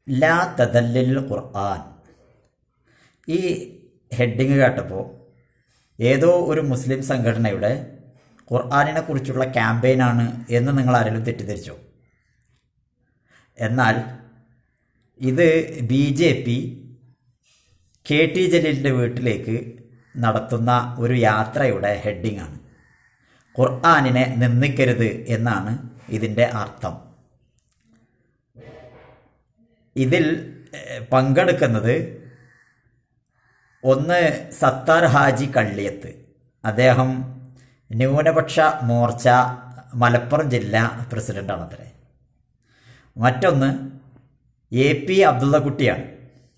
ലാ തദല്ലിൽ ഖുർആൻ ഈ ഹെഡിങ് കേട്ടപ്പോൾ ഏതോ ഒരു മുസ്ലിം സംഘടനയുടെ ഖുർആാനിനെ കുറിച്ചുള്ള ക്യാമ്പയിനാണ് എന്ന് നിങ്ങൾ ആരെങ്കിലും തെറ്റിദ്ധരിച്ചോ എന്നാൽ ഇത് B J P K T ജലീലിൻ്റെ വീട്ടിലേക്ക് നടത്തുന്ന ഒരു യാത്രയുടെ ഹെഡിങ് ആണ് ഖുർആാനിനെ നിന്ദിക്കരുത് എന്നാണ് ഇതിൻ്റെ അർത്ഥം ഇതിൽ ഏഹ്, പങ്കെടുക്കുന്നത് ഒന്ന് സത്താർ ഹാജി കള്ളിയത്ത് അദ്ദേഹം ന്യൂനപക്ഷ മോർച്ച മലപ്പുറം ജില്ലാ പ്രസിഡൻ്റാണത്രേ മറ്റൊന്ന് എ പി അബ്ദുള്ളക്കുട്ടിയാണ്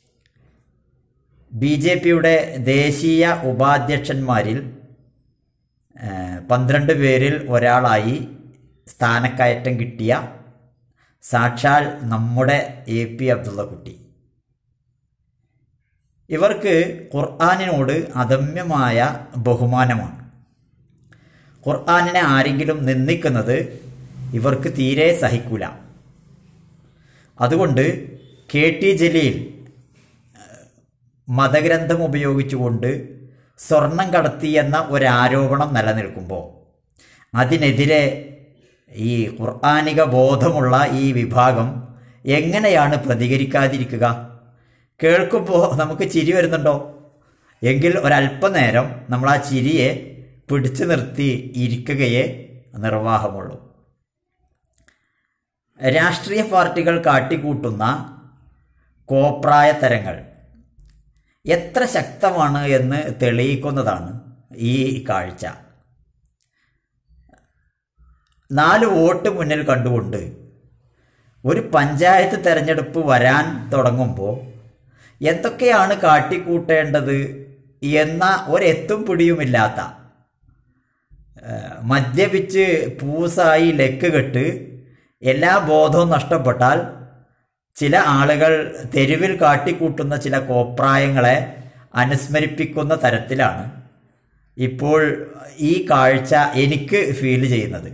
ബി ജെ പിയുടെ ദേശീയ ഉപാധ്യക്ഷന്മാരിൽ ഏഹ്, പന്ത്രണ്ട് പേരിൽ ഒരാളായി സ്ഥാനക്കയറ്റം കിട്ടിയ സാക്ഷാൽ നമ്മുടെ എ പി അബ്ദുള്ളക്കുട്ടി ഇവർക്ക് ഖുർആാനിനോട് അദമ്യമായ ബഹുമാനമാണ് ഖുർആാനിനെ ആരെങ്കിലും നിന്ദിക്കുന്നത് ഇവർക്ക് തീരെ സഹിക്കൂല അതുകൊണ്ട് കെ ടി ജലീൽ ഏഹ്, മതഗ്രന്ഥം ഉപയോഗിച്ചുകൊണ്ട് സ്വർണം കടത്തി എന്ന ഒരാരോപണം നിലനിൽക്കുമ്പോൾ അതിനെതിരെ ഈ ഖുർആാനിക ബോധമുള്ള ഈ വിഭാഗം എങ്ങനെയാണ് പ്രതികരിക്കാതിരിക്കുക കേൾക്കുമ്പോൾ നമുക്ക് ചിരി വരുന്നുണ്ടോ എങ്കിൽ ഒരല്പനേരം നമ്മൾ ആ ചിരിയെ പിടിച്ചു നിർത്തി ഇരിക്കുകയേ നിർവാഹമുള്ളൂ രാഷ്ട്രീയ പാർട്ടികൾ കാട്ടിക്കൂട്ടുന്ന കോപ്രായ തരങ്ങൾ എത്ര ശക്തമാണ് എന്ന് തെളിയിക്കുന്നതാണ് ഈ കാഴ്ച നാല് വോട്ട് മുന്നിൽ കണ്ടുകൊണ്ട് ഒരു പഞ്ചായത്ത് തെരഞ്ഞെടുപ്പ് വരാൻ തുടങ്ങുമ്പോൾ എന്തൊക്കെയാണ് കാട്ടിക്കൂട്ടേണ്ടത് എന്ന ഒരെത്തും പിടിയുമില്ലാത്ത ഏഹ്, മദ്യപിച്ച് പൂസായി ലക്ക് കെട്ട് എല്ലാ ബോധവും നഷ്ടപ്പെട്ടാൽ ചില ആളുകൾ തെരുവിൽ കാട്ടിക്കൂട്ടുന്ന ചില കോപ്രായങ്ങളെ അനുസ്മരിപ്പിക്കുന്ന തരത്തിലാണ് ഇപ്പോൾ ഈ കാഴ്ച എനിക്ക് ഫീൽ ചെയ്യുന്നത്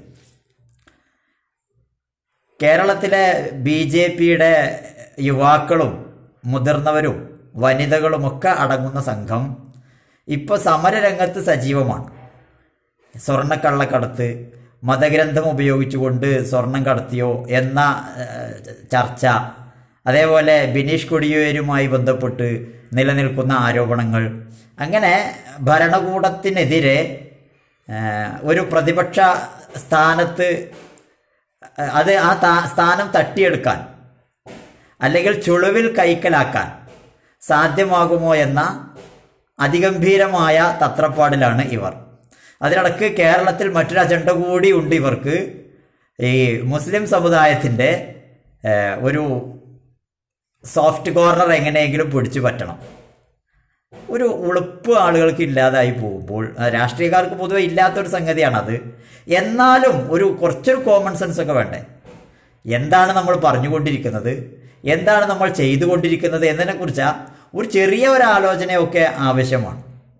കേരളത്തിലെ ബി ജെ പിയുടെ യുവാക്കളും മുതിർന്നവരും വനിതകളുമൊക്കെ അടങ്ങുന്ന സംഘം ഇപ്പോൾ സമരരംഗത്ത് സജീവമാണ് സ്വർണ്ണക്കള്ളക്കടത്ത് മതഗ്രന്ഥം ഉപയോഗിച്ചുകൊണ്ട് സ്വർണം കടത്തിയോ എന്ന ഏഹ്, ചർച്ച അതേപോലെ ബിനീഷ് കൊടിയേരുമായി ബന്ധപ്പെട്ട് നിലനിൽക്കുന്ന ആരോപണങ്ങൾ അങ്ങനെ ഭരണകൂടത്തിനെതിരെ ഏഹ്, ഒരു പ്രതിപക്ഷ സ്ഥാനത്ത് ഏഹ്, അത് ആ താ- സ്ഥാനം തട്ടിയെടുക്കാൻ അല്ലെങ്കിൽ ചുളിവിൽ കൈക്കലാക്കാൻ സാധ്യമാകുമോ എന്ന അതിഗംഭീരമായ തത്രപ്പാടിലാണ് ഇവർ അതിനിടക്ക് കേരളത്തിൽ മറ്റൊരു അജണ്ട കൂടി ഉണ്ട് ഇവർക്ക് ഈ മുസ്ലിം സമുദായത്തിൻ്റെ ഏഹ്, ഒരു സോഫ്റ്റ് കോർണർ എങ്ങനെയെങ്കിലും പിടിച്ചു പറ്റണം ഒരു ഉളുപ്പ് ആളുകൾക്ക് ഇല്ലാതായി പോകുമ്പോൾ ആ, രാഷ്ട്രീയക്കാർക്ക് പൊതുവെ ഇല്ലാത്തൊരു സംഗതിയാണത് എന്നാലും ഒരു കുറച്ചൊരു കോമൺ സെൻസ് ഒക്കെ വേണ്ടേ എന്താണ് നമ്മൾ പറഞ്ഞുകൊണ്ടിരിക്കുന്നത് എന്താണ് നമ്മൾ ചെയ്തുകൊണ്ടിരിക്കുന്നത് എന്നതിനെക്കുറിച്ച് ഒരു ചെറിയ ഒരു ആലോചനയൊക്കെ ആവശ്യമാണ്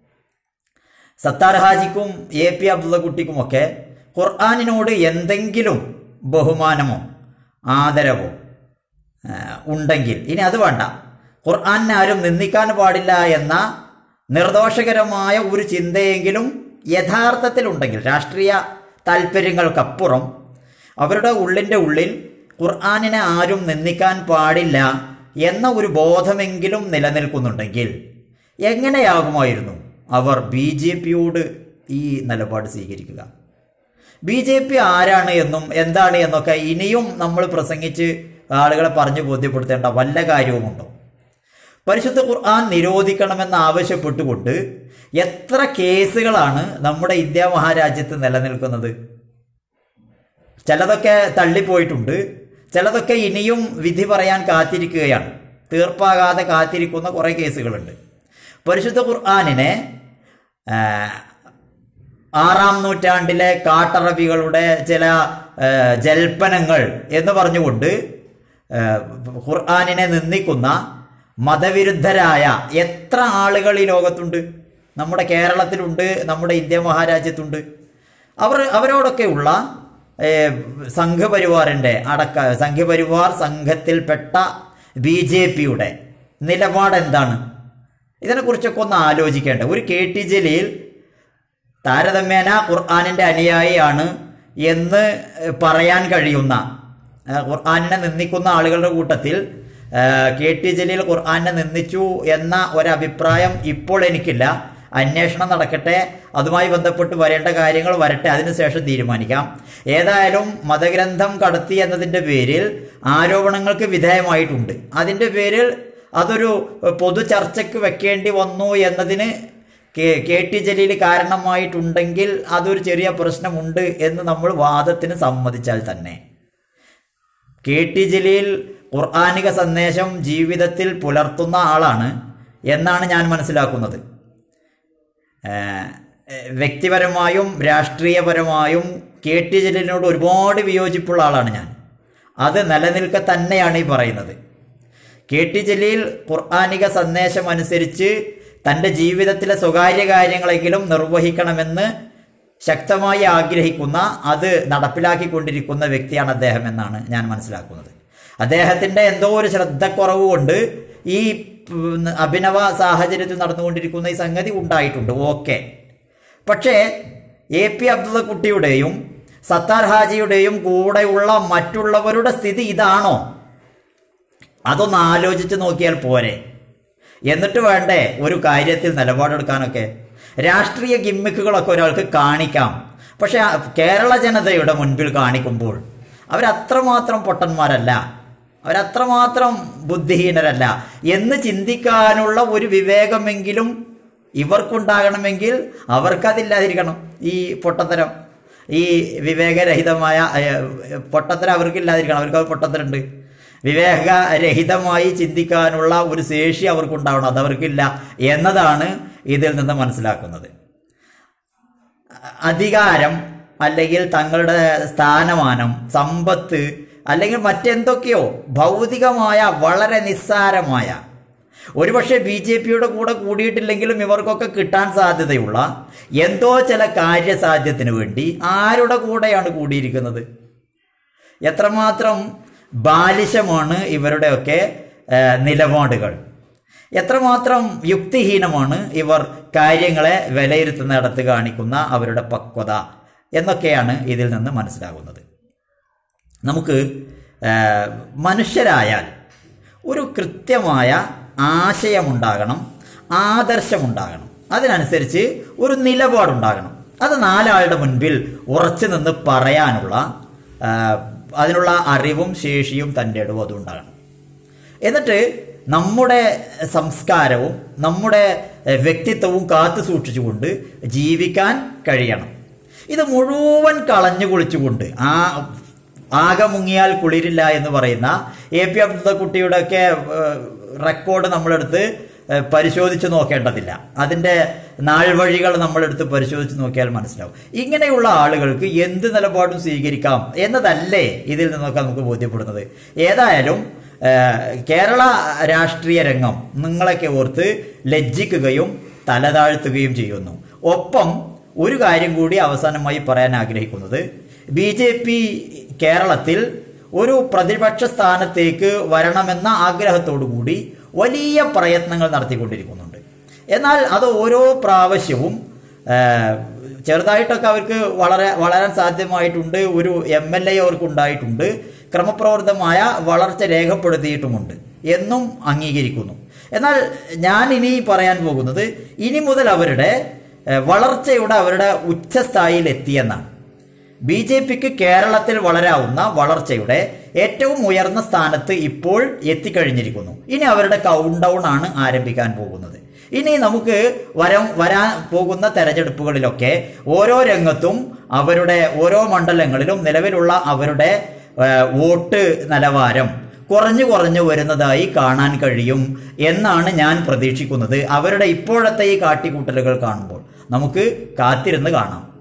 സത്താർ ഹാജിക്കും എ പി അബ്ദുള്ളക്കുട്ടിക്കുമൊക്കെ ഖുർആാനിനോട് എന്തെങ്കിലും ബഹുമാനമോ ആദരവോ ആ, ഉണ്ടെങ്കിൽ ഇനി അത് വേണ്ട ഖുർആാനിനെ ആരും നിന്ദിക്കാൻ പാടില്ല എന്ന നിർദോഷകരമായ ഒരു ചിന്തയെങ്കിലും യഥാർത്ഥത്തിലുണ്ടെങ്കിൽ രാഷ്ട്രീയ താല്പര്യങ്ങൾക്കപ്പുറം അവരുടെ ഉള്ളിൻ്റെ ഉള്ളിൽ ഖുർആാനിനെ ആരും നിന്ദിക്കാൻ പാടില്ല എന്ന ഒരു ബോധമെങ്കിലും നിലനിൽക്കുന്നുണ്ടെങ്കിൽ എങ്ങനെയാകുമായിരുന്നു അവർ ബി ജെ പിയോട് ഈ നിലപാട് സ്വീകരിക്കുക ബി ജെ പി ആരാണ് എന്നും എന്താണ് എന്നൊക്കെ ഇനിയും നമ്മൾ പ്രസംഗിച്ച് ആളുകളെ പറഞ്ഞു ബോധ്യപ്പെടുത്തേണ്ട വല്ല കാര്യവുമുണ്ടോ പരിശുദ്ധ ഖുർആൻ നിരോധിക്കണമെന്ന് ആവശ്യപ്പെട്ടുകൊണ്ട് എത്ര കേസുകളാണ് നമ്മുടെ ഇന്ത്യ മഹാരാജ്യത്ത് നിലനിൽക്കുന്നത് ചിലതൊക്കെ തള്ളിപ്പോയിട്ടുണ്ട് ചിലതൊക്കെ ഇനിയും വിധി പറയാൻ കാത്തിരിക്കുകയാണ് തീർപ്പാകാതെ കാത്തിരിക്കുന്ന കുറേ കേസുകളുണ്ട് പരിശുദ്ധ ഖുർആാനിനെ ആ, ആറാം നൂറ്റാണ്ടിലെ കാട്ടറബികളുടെ ചില ആ, ജൽപ്പനങ്ങൾ എന്ന് പറഞ്ഞുകൊണ്ട് ആ, ഖുർആാനിനെ നിന്ദിക്കുന്ന മതവിരുദ്ധരായ എത്ര ആളുകൾ ഈ ലോകത്തുണ്ട് നമ്മുടെ കേരളത്തിലുണ്ട് നമ്മുടെ ഇന്ത്യ മഹാരാജ്യത്തുണ്ട് അവർ അവരോടൊക്കെയുള്ള ഏ, സംഘപരിവാറിൻ്റെ അടക്ക സംഘപരിവാർ സംഘത്തിൽപ്പെട്ട ബി ജെ പിയുടെ നിലപാട് എന്താണ് ഇതിനെക്കുറിച്ചൊക്കെ ഒന്ന് ആലോചിക്കേണ്ട ഒരു കെ ടി ജലീൽ താരതമ്യേന ഖുർആാനിൻ്റെ അനുയായിയാണ് എന്ന് പറയാൻ കഴിയുന്ന ആ, ഖുർആാനിനെ നിന്ദിക്കുന്ന ആളുകളുടെ കൂട്ടത്തിൽ ആ, കെ ടി ജലീൽ ഖുർആാനിനെ നിന്ദിച്ചു എന്ന ഒരഭിപ്രായം ഇപ്പോൾ എനിക്കില്ല അന്വേഷണം നടക്കട്ടെ അതുമായി ബന്ധപ്പെട്ട് വരേണ്ട കാര്യങ്ങൾ വരട്ടെ അതിനുശേഷം തീരുമാനിക്കാം ഏതായാലും മതഗ്രന്ഥം കടത്തി എന്നതിൻ്റെ പേരിൽ ആരോപണങ്ങൾക്ക് വിധേയമായിട്ടുണ്ട് അതിൻ്റെ പേരിൽ അതൊരു പൊതു ചർച്ചയ്ക്ക് വെക്കേണ്ടി വന്നു എന്നതിന് കെ കെ ടി ജലീൽ കാരണമായിട്ടുണ്ടെങ്കിൽ അതൊരു ചെറിയ പ്രശ്നമുണ്ട് എന്ന് നമ്മൾ വാദത്തിന് സമ്മതിച്ചാൽ തന്നെ കെ ടി ജലീൽ ഖുർആാനിക സന്ദേശം ജീവിതത്തിൽ പുലർത്തുന്ന ആളാണ് എന്നാണ് ഞാൻ മനസ്സിലാക്കുന്നത് ഏഹ്, ഏഹ്, വ്യക്തിപരമായും രാഷ്ട്രീയപരമായും കെ ടി ജലീലിനോട് ഒരുപാട് വിയോജിപ്പുള്ള ആളാണ് ഞാൻ അത് നിലനിൽക്കെ തന്നെയാണ് ഈ പറയുന്നത് കെ ടി ജലീൽ ഖുർആാനിക സന്ദേശം അനുസരിച്ച് തൻ്റെ ജീവിതത്തിലെ സ്വകാര്യ കാര്യങ്ങളെങ്കിലും നിർവഹിക്കണമെന്ന് ശക്തമായി ആഗ്രഹിക്കുന്ന അത് നടപ്പിലാക്കിക്കൊണ്ടിരിക്കുന്ന വ്യക്തിയാണ് അദ്ദേഹം എന്നാണ് ഞാൻ മനസ്സിലാക്കുന്നത് അദ്ദേഹത്തിൻ്റെ എന്തോ ഒരു ശ്രദ്ധക്കുറവ് കൊണ്ട് ഈ ഉം, അഭിനവ സാഹചര്യത്തിൽ നടന്നുകൊണ്ടിരിക്കുന്ന ഈ സംഗതി ഉണ്ടായിട്ടുണ്ട് ഓക്കെ പക്ഷേ എ പി അബ്ദുള്ള കുട്ടിയുടെയും സത്താർ ഹാജിയുടെയും കൂടെയുള്ള മറ്റുള്ളവരുടെ സ്ഥിതി ഇതാണോ അതൊന്ന് ആലോചിച്ച് നോക്കിയാൽ പോരെ എന്നിട്ട് വേണ്ടേ ഒരു കാര്യത്തിൽ നിലപാടെടുക്കാനൊക്കെ രാഷ്ട്രീയ ഗിമ്മിക്കുകളൊക്കെ ഒരാൾക്ക് കാണിക്കാം പക്ഷെ ആ കേരള ജനതയുടെ മുൻപിൽ കാണിക്കുമ്പോൾ അവരത്രമാത്രം പൊട്ടന്മാരല്ല അവരത്രമാത്രം ബുദ്ധിഹീനരല്ല എന്ന് ചിന്തിക്കാനുള്ള ഒരു വിവേകമെങ്കിലും ഇവർക്കുണ്ടാകണമെങ്കിൽ അവർക്കതില്ലാതിരിക്കണം ഈ പൊട്ടത്തരം ഈ വിവേകരഹിതമായ ഏഹ്, പൊട്ടത്തരം അവർക്കില്ലാതിരിക്കണം അവർക്ക് അത് പൊട്ടത്തരുണ്ട് വിവേകരഹിതമായി ചിന്തിക്കാനുള്ള ഒരു ശേഷി അവർക്കുണ്ടാവണം അത് അവർക്കില്ല എന്നതാണ് ഇതിൽ നിന്ന് മനസ്സിലാക്കുന്നത് അധികാരം അല്ലെങ്കിൽ തങ്ങളുടെ സ്ഥാനമാനം സമ്പത്ത് അല്ലെങ്കിൽ മറ്റെന്തൊക്കെയോ ഭൗതികമായ വളരെ നിസ്സാരമായ ഒരുപക്ഷെ ബി ജെ പിയുടെ കൂടെ കൂടിയിട്ടില്ലെങ്കിലും ഇവർക്കൊക്കെ കിട്ടാൻ സാധ്യതയുള്ള എന്തോ ചില കാര്യസാധ്യത്തിന് വേണ്ടി ആരുടെ കൂടെയാണ് കൂടിയിരിക്കുന്നത് എത്രമാത്രം ബാലിശമാണ് ഇവരുടെയൊക്കെ ആ, നിലപാടുകൾ എത്രമാത്രം യുക്തിഹീനമാണ് ഇവർ കാര്യങ്ങളെ വിലയിരുത്തുന്നിടത്ത് കാണിക്കുന്ന അവരുടെ പക്വത എന്നൊക്കെയാണ് ഇതിൽ നിന്ന് മനസ്സിലാകുന്നത് നമുക്ക് ആ, മനുഷ്യരായാൽ ഒരു കൃത്യമായ ആശയമുണ്ടാകണം ആദർശമുണ്ടാകണം അതിനനുസരിച്ച് ഒരു നിലപാടുണ്ടാകണം അത് നാലാളുടെ മുൻപിൽ ഉറച്ചു നിന്ന് പറയാനുള്ള ആ, അതിനുള്ള അറിവും ശേഷിയും തൻ്റെ ഇടവും അതുണ്ടാകണം എന്നിട്ട് നമ്മുടെ സംസ്കാരവും നമ്മുടെ എഹ്, വ്യക്തിത്വവും കാത്തു സൂക്ഷിച്ചുകൊണ്ട് ജീവിക്കാൻ കഴിയണം ഇത് മുഴുവൻ കളഞ്ഞു കുളിച്ചുകൊണ്ട് ആ ആകെ മുങ്ങിയാൽ കുളിരില്ല എന്ന് പറയുന്ന എ പി അബ്ദുള്ളക്കുട്ടിയുടെ ഒക്കെ റെക്കോർഡ് നമ്മളെടുത്ത് ഏഹ്, പരിശോധിച്ച് നോക്കേണ്ടതില്ല അതിൻ്റെ നാൾവഴികൾ നമ്മളെടുത്ത് പരിശോധിച്ച് നോക്കിയാൽ മനസ്സിലാവും ഇങ്ങനെയുള്ള ആളുകൾക്ക് എന്ത് നിലപാടും സ്വീകരിക്കാം എന്നതല്ലേ ഇതിൽ നിന്നൊക്കെ നമുക്ക് ബോധ്യപ്പെടുന്നത് ഏതായാലും ഏഹ്, കേരള രാഷ്ട്രീയ രംഗം നിങ്ങളൊക്കെ ഓർത്ത് ലജ്ജിക്കുകയും തലതാഴ്ത്തുകയും ചെയ്യുന്നു ഒപ്പം ഒരു കാര്യം കൂടി അവസാനമായി പറയാൻ ആഗ്രഹിക്കുന്നത് ബി ജെ പി കേരളത്തിൽ ഒരു പ്രതിപക്ഷ സ്ഥാനത്തേക്ക് വരണമെന്ന ആഗ്രഹത്തോടു കൂടി വലിയ പ്രയത്നങ്ങൾ നടത്തിക്കൊണ്ടിരിക്കുന്നുണ്ട് എന്നാൽ അത് ഓരോ പ്രാവശ്യവും ആ, ചെറുതായിട്ടൊക്കെ അവർക്ക് വളരെ വളരാൻ സാധ്യമായിട്ടുണ്ട് ഒരു എം എൽ എ അവർക്ക് ഉണ്ടായിട്ടുണ്ട് ക്രമപ്രവർത്തമായ വളർച്ച രേഖപ്പെടുത്തിയിട്ടുമുണ്ട് എന്നും അംഗീകരിക്കുന്നു എന്നാൽ ഞാൻ ഇനി പറയാൻ പോകുന്നത് ഇനി മുതൽ അവരുടെ ഏഹ്, വളർച്ചയുടെ അവരുടെ ഉച്ചസ്ഥായിയിൽ എത്തിയെന്നാണ് ബി ജെ പിക്ക് കേരളത്തിൽ വളരാവുന്ന വളർച്ചയുടെ ഏറ്റവും ഉയർന്ന സ്ഥാനത്ത് ഇപ്പോൾ എത്തിക്കഴിഞ്ഞിരിക്കുന്നു ഇനി അവരുടെ കൗണ്ട് ഡൗൺ ആണ് ആരംഭിക്കാൻ പോകുന്നത് ഇനി നമുക്ക് വരം വരാൻ പോകുന്ന തെരഞ്ഞെടുപ്പുകളിലൊക്കെ ഓരോ രംഗത്തും അവരുടെ ഓരോ മണ്ഡലങ്ങളിലും നിലവിലുള്ള അവരുടെ ഏഹ്, വോട്ട് നിലവാരം കുറഞ്ഞു കുറഞ്ഞു വരുന്നതായി കാണാൻ കഴിയും എന്നാണ് ഞാൻ പ്രതീക്ഷിക്കുന്നത് അവരുടെ ഇപ്പോഴത്തെ ഈ കാട്ടിക്കൂട്ടലുകൾ കാണുമ്പോൾ നമുക്ക് കാത്തിരുന്ന് കാണാം